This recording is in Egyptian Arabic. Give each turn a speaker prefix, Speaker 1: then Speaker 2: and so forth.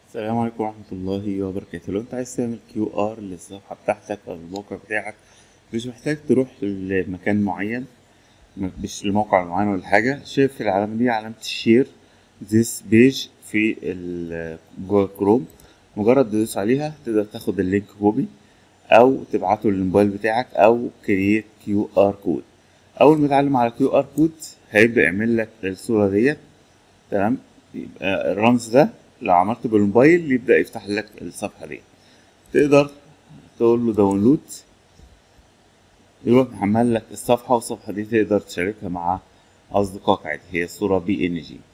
Speaker 1: السلام عليكم ورحمة الله وبركاته لو انت عايز تعمل كيو ار للصفحة بتاعتك او الموقع بتاعك مش محتاج تروح لمكان معين مش لموقع معين ولا حاجة شايف العلامة دي علامة الشير this page في ال- جوجل كروم مجرد تدوس عليها تقدر تاخد اللينك كوبي او تبعته للموبايل بتاعك او كرييت كيو ار كود اول ما تعلم على كيو ار كود هيبدأ يعمل لك الصورة ديت تمام يبقى الرمز ده لو عملته بالموبايل يبدأ يفتح لك الصفحة دي تقدر تقول له داونلود يروح محمل لك الصفحة والصفحة دي تقدر تشاركها مع أصدقائك عادي هي صورة بي إن جي